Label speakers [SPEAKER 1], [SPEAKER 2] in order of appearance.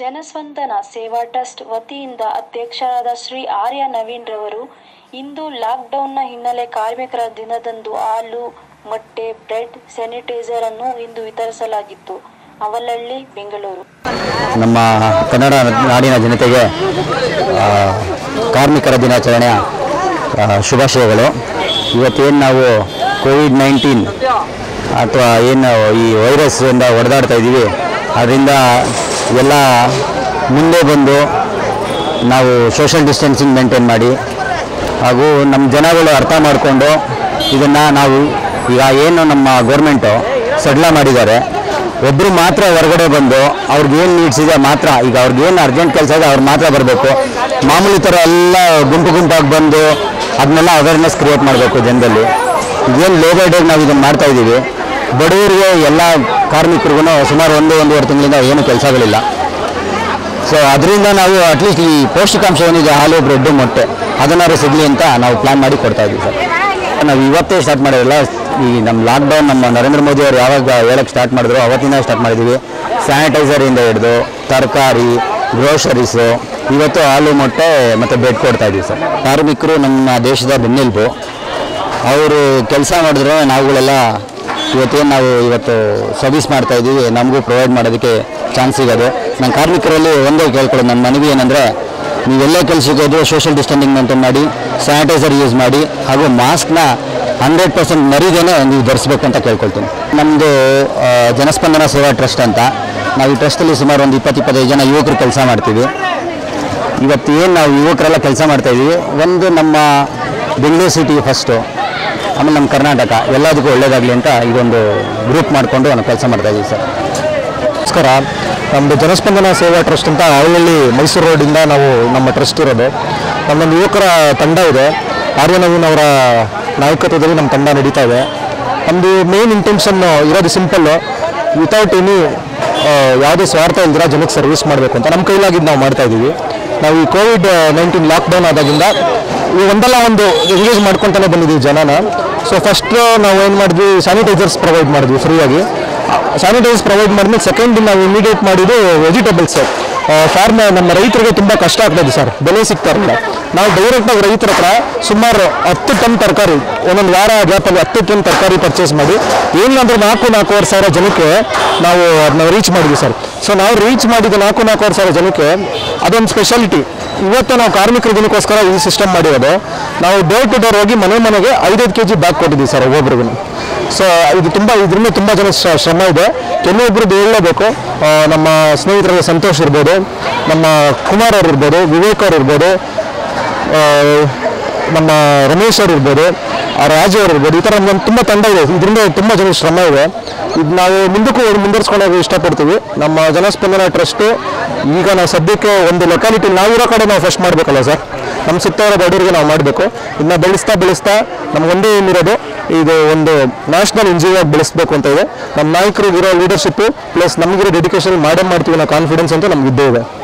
[SPEAKER 1] ಜನಸ್ಪಂದನ ಸೇವಾ ಟ್ರಸ್ಟ್ ವತಿಯಿಂದ ಅಧ್ಯಕ್ಷರಾದ ಶ್ರೀ ಆರ್ಯ ನವೀನ್ ರವರು ಇಂದು ಲಾಕ್ಡೌನ್ನ ಹಿನ್ನೆಲೆ ಕಾರ್ಮಿಕರ ದಿನದಂದು ಹಾಲು ಮೊಟ್ಟೆ ಬ್ರೆಡ್ ಸ್ಯಾನಿಟೈಸರ್ ಅನ್ನು ಇಂದು ವಿತರಿಸಲಾಗಿತ್ತು ಅವಲಹಳ್ಳಿ ಬೆಂಗಳೂರು
[SPEAKER 2] ನಮ್ಮ ಕನ್ನಡ ನಾಡಿನ ಜನತೆಗೆ ಆ, ಕಾರ್ಮಿಕರ ದಿನಾಚರಣೆಯ ಆ, ಶುಭಾಶಯಗಳು ಇವತ್ತೇನು ನಾವು ಕೋವಿಡ್ ನೈನ್ಟೀನ್ ಅಥವಾ ಏನು ಈ ವೈರಸ್ಸಿಂದ ಹೊಡೆದಾಡ್ತಾ ಇದ್ದೀವಿ ಅದರಿಂದ ಎಲ್ಲ ಮುಂದೆ ಬಂದು ನಾವು ಸೋಷಲ್ ಡಿಸ್ಟೆನ್ಸಿಂಗ್ ಮೇಂಟೈನ್ ಮಾಡಿ ಹಾಗೂ ನಮ್ಮ ಜನಗಳು ಅರ್ಥ ಮಾಡಿಕೊಂಡು ಇದನ್ನು ನಾವು ಈಗ ಏನು ನಮ್ಮ ಗೌರ್ಮೆಂಟು ಸಡ್ಲ ಮಾಡಿದ್ದಾರೆ ಒಬ್ಬರು ಮಾತ್ರ ಹೊರಗಡೆ ಬಂದು ಅವ್ರಿಗೆ ಏನು ನೀಡ್ಸ್ ಇದೆ ಮಾತ್ರ ಈಗ ಅವ್ರಿಗೆ ಏನು ಅರ್ಜೆಂಟ್ ಕೆಲಸ ಇದೆ ಅವ್ರು ಮಾತ್ರ ಬರಬೇಕು ಮಾಮೂಲಿ ಥರ ಎಲ್ಲ ಗುಂಪು ಗುಂಪಾಗಿ ಬಂದು ಅದನ್ನೆಲ್ಲ ಅವೇರ್ನೆಸ್ ಕ್ರಿಯೇಟ್ ಮಾಡಬೇಕು ಜನದಲ್ಲಿ ಏನು ಲೇಬರ್ ಡೇಗೆ ನಾವು ಇದನ್ನು ಮಾಡ್ತಾ ಇದ್ದೀವಿ ಬಡವರಿಗೆ ಎಲ್ಲ ಕಾರ್ಮಿಕರಿಗೂ ಸುಮಾರು ಒಂದು ಒಂದೂವರೆ ತಿಂಗಳಿಂದ ಏನು ಕೆಲಸಗಳಿಲ್ಲ ಸೊ ಅದರಿಂದ ನಾವು ಅಟ್ಲೀಸ್ಟ್ ಈ ಪೌಷ್ಟಿಕಾಂಶ ಏನಿದೆ ಹಾಲು ಬ್ರೆಡ್ಡು ಮೊಟ್ಟೆ ಅದನ್ನಾರು ಸಿಗಲಿ ಅಂತ ನಾವು ಪ್ಲಾನ್ ಮಾಡಿ ಕೊಡ್ತಾ ಇದ್ದೀವಿ ಸರ್ ನಾವು ಇವತ್ತೇ ಸ್ಟಾರ್ಟ್ ಮಾಡಿರಲ್ಲ ಈ ನಮ್ಮ ಲಾಕ್ಡೌನ್ ನಮ್ಮ ನರೇಂದ್ರ ಮೋದಿ ಅವರು ಯಾವಾಗ ಹೇಳಕ್ಕೆ ಸ್ಟಾರ್ಟ್ ಮಾಡಿದ್ರು ಅವತ್ತಿಂದ ಸ್ಟಾರ್ಟ್ ಮಾಡಿದ್ದೀವಿ ಸ್ಯಾನಿಟೈಸರಿಂದ ಹಿಡಿದು ತರಕಾರಿ ಗ್ರೋಸರೀಸು ಇವತ್ತು ಹಾಲು ಮೊಟ್ಟೆ ಮತ್ತು ಬ್ರೆಡ್ ಕೊಡ್ತಾ ಇದ್ದೀವಿ ಸರ್ ಕಾರ್ಮಿಕರು ನಮ್ಮ ದೇಶದ ಬೆನ್ನೆಲುಬು ಅವರು ಕೆಲಸ ಮಾಡಿದ್ರೆ ನಾವುಗಳೆಲ್ಲ ಇವತ್ತೇನು ನಾವು ಇವತ್ತು ಸರ್ವಿಸ್ ಮಾಡ್ತಾ ಇದ್ದೀವಿ ನಮಗೂ ಪ್ರೊವೈಡ್ ಮಾಡೋದಕ್ಕೆ ಚಾನ್ಸ್ ಸಿಗೋದು ನನ್ನ ಕಾರ್ಮಿಕರಲ್ಲಿ ಒಂದೇ ಕೇಳ್ಕೊಳ್ಳೋದು ನನ್ನ ಮನವಿ ಏನಂದರೆ ನೀವೆಲ್ಲೇ ಕೆಲಸಕ್ಕೆ ಹೋದರೂ ಸೋಷಿಯಲ್ ಡಿಸ್ಟೆನ್ಸಿಂಗ್ ಮೇಂಟೈನ್ ಮಾಡಿ ಸ್ಯಾನಿಟೈಸರ್ ಯೂಸ್ ಮಾಡಿ ಹಾಗೂ ಮಾಸ್ಕ್ನ ಹಂಡ್ರೆಡ್ ಪರ್ಸೆಂಟ್ ಮರಿದೇನೆ ನೀವು ಧರಿಸ್ಬೇಕು ಅಂತ ಕೇಳ್ಕೊಳ್ತೀನಿ ನಮ್ಮದು ಜನಸ್ಪಂದನ ಸೇವಾ ಟ್ರಸ್ಟ್ ಅಂತ ನಾವು ಈ ಟ್ರಸ್ಟಲ್ಲಿ ಸುಮಾರು ಒಂದು ಇಪ್ಪತ್ತು ಇಪ್ಪತ್ತೈದು ಜನ ಯುವಕರು ಕೆಲಸ ಮಾಡ್ತೀವಿ ಇವತ್ತು ಏನು ನಾವು ಯುವಕರೆಲ್ಲ ಕೆಲಸ ಮಾಡ್ತಾ ಇದ್ದೀವಿ ಒಂದು ನಮ್ಮ ಬೆಂಗಳೂರು ಸಿಟಿ ಫಸ್ಟು ಆಮೇಲೆ ನಮ್ಮ ಕರ್ನಾಟಕ ಎಲ್ಲದಕ್ಕೂ ಒಳ್ಳೇದಾಗಲಿ ಅಂತ ಇದೊಂದು ಗ್ರೂಪ್ ಮಾಡಿಕೊಂಡು ನಾವು ಕೆಲಸ ಮಾಡ್ತಾ ಇದ್ದೀವಿ ಸರ್
[SPEAKER 3] ನಮಸ್ಕಾರ ನಮ್ಮದು ಜನಸ್ಪಂದನ ಸೇವಾ ಟ್ರಸ್ಟ್ ಅಂತ ಅವಳಹಳ್ಳಿ ಮೈಸೂರು ರೋಡಿಂದ ನಾವು ನಮ್ಮ ಟ್ರಸ್ಟ್ ಇರೋದು ನಮ್ಮೊಂದು ಯುವಕರ ತಂಡ ಇದೆ ಆರ್ಯ ನವೀನ್ ಅವರ ನಾಯಕತ್ವದಲ್ಲಿ ನಮ್ಮ ತಂಡ ನಡೀತಾ ಇದೆ ನಮ್ಮದು ಮೇನ್ ಇಂಟೆನ್ಷನ್ ಇರೋದು ಸಿಂಪಲ್ಲು ವಿತೌಟ್ ಎನಿ ಯಾವುದೇ ಸ್ವಾರ್ಥ ಇಲ್ದಿರ ಜನಕ್ಕೆ ಸರ್ವಿಸ್ ಮಾಡಬೇಕು ಅಂತ ನಮ್ಮ ಕೈಲಾಗಿದ್ದು ನಾವು ಮಾಡ್ತಾ ಇದ್ದೀವಿ ನಾವು ಈ ಕೋವಿಡ್ ನೈನ್ಟೀನ್ ಲಾಕ್ಡೌನ್ ಆದಾಗಿಂದ ಈ ಒಂದಲ್ಲ ಒಂದು ಎಂಗೇಜ್ ಮಾಡ್ಕೊತಾನೆ ಬಂದಿದ್ದೀವಿ ಜನನ ಸೊ ಫಸ್ಟ್ ನಾವು ಏನು ಮಾಡಿದ್ವಿ ಸ್ಯಾನಿಟೈಸರ್ಸ್ ಪ್ರೊವೈಡ್ ಮಾಡಿದ್ವಿ ಫ್ರೀಯಾಗಿ ಸ್ಯಾನಿಟೈಸರ್ಸ್ ಪ್ರೊವೈಡ್ ಮಾಡಿದ್ಮೇಲೆ ಸೆಕೆಂಡ್ ನಾವು ಇಮಿಡಿಯೇಟ್ ಮಾಡಿದ್ದು ವೆಜಿಟೇಬಲ್ಸ್ ಫಾರ್ಮ್ ನಮ್ಮ ರೈತರಿಗೆ ತುಂಬ ಕಷ್ಟ ಆಗ್ತದೆ ಸರ್ ಬೆಲೆ ಸಿಗ್ತಾ ಇರಲಿಲ್ಲ ನಾವು ಡೈರೆಕ್ಟಾಗಿ ರೈತರ ಹತ್ರ ಸುಮಾರು ಹತ್ತು ಟನ್ ತರಕಾರಿ ಒಂದೊಂದು ವಾರ ಗ್ಯಾಪಲ್ಲಿ ಹತ್ತು ಟನ್ ತರಕಾರಿ ಪರ್ಚೇಸ್ ಮಾಡಿ ಏನಿಲ್ಲ ನಾಲ್ಕು ನಾಲ್ಕೂವರೆ ಸಾವಿರ ಜನಕ್ಕೆ ನಾವು ಅದನ್ನ ರೀಚ್ ಮಾಡಿದ್ವಿ ಸರ್ ಸೊ ನಾವು ರೀಚ್ ಮಾಡಿದ ನಾಲ್ಕು ನಾಲ್ಕೂವರೆ ಸಾವಿರ ಜನಕ್ಕೆ ಅದೊಂದು ಸ್ಪೆಷಾಲಿಟಿ ಇವತ್ತು ನಾವು ಕಾರ್ಮಿಕರ ದಿನಕ್ಕೋಸ್ಕರ ಈ ಸಿಸ್ಟಮ್ ಮಾಡಿರೋದು ನಾವು ಡೋರ್ ಟು ಡೋರ್ ಹೋಗಿ ಮನೆ ಮನೆಗೆ ಐದೈದು ಕೆ ಜಿ ಬ್ಯಾಗ್ ಕೊಟ್ಟಿದ್ದೀವಿ ಸರ್ ಒಬ್ಬೊಬ್ರಿಗೂ ಸೊ ಇದು ತುಂಬ ಇದರಿಂದ ತುಂಬ ಜನ ಶ್ರ- ಶ್ರಮ ಇದೆ ಕೆಲವೊಬ್ರದ್ದು ಹೇಳಲೇಬೇಕು ಆ, ನಮ್ಮ ಸ್ನೇಹಿತರಾದ ಸಂತೋಷ್ ಇರ್ಬೋದು ನಮ್ಮ ಕುಮಾರ್ ಅವ್ರು ಇರ್ಬೋದು ವಿವೇಕ್ ಅವ್ರು ಇರ್ಬೋದು ಆ, ನಮ್ಮ ರಮೇಶ್ ಅವ್ರು ಇರ್ಬೋದು ಆ ರಾಜು ಅವ್ರು ಇರ್ಬೋದು ಈ ಥರ ನಮ್ಗೆ ತುಂಬ ತಂಡ ಇದೆ ಇದರಿಂದ ತುಂಬ ಜನ ಶ್ರಮ ಇದೆ ಇದು ನಾವು ಮುಂದಕ್ಕೂ ಮುಂದುವರ್ಸ್ಕೊಂಡು ಹೋಗಿ ಇಷ್ಟಪಡ್ತೀವಿ ನಮ್ಮ ಜನಸ್ಪಂದನ ಟ್ರಸ್ಟು ಈಗ ನಾವು ಸದ್ಯಕ್ಕೆ ಒಂದು ಲೊಕ್ಯಾಲಿಟಿ ನಾವಿರೋ ಕಡೆ ನಾವು ಫಸ್ಟ್ ಮಾಡಬೇಕಲ್ಲ ಸರ್ ನಮ್ಮ ಸುತ್ತ ಇರೋ ಬಡವರಿಗೆ ನಾವು ಮಾಡಬೇಕು ಇನ್ನು ಬೆಳೆಸ್ತಾ ಬೆಳೆಸ್ತಾ ನಮ್ಗೆ ಒಂದೇ ಏನಿರೋದು ಇದು ಒಂದು ನ್ಯಾಷನಲ್ ಎನ್ ಜಿ ಆಗಿ ಬೆಳೆಸಬೇಕು ಅಂತ ಇದೆ ನಮ್ಮ ನಾಯಕರಿಗಿರೋ ಲೀಡರ್ಶಿಪ್ಪು ಪ್ಲಸ್ ನಮಗಿರೋ ಡೆಡಿಕೇಶನ್ ಮಾಡೇ ಮಾಡ್ತೀವಿ ಅನ್ನೋ ಕಾನ್ಫಿಡೆನ್ಸ್ ಅಂತ ನಮ್ಗೆ ಇದ್ದೇ ಇದೆ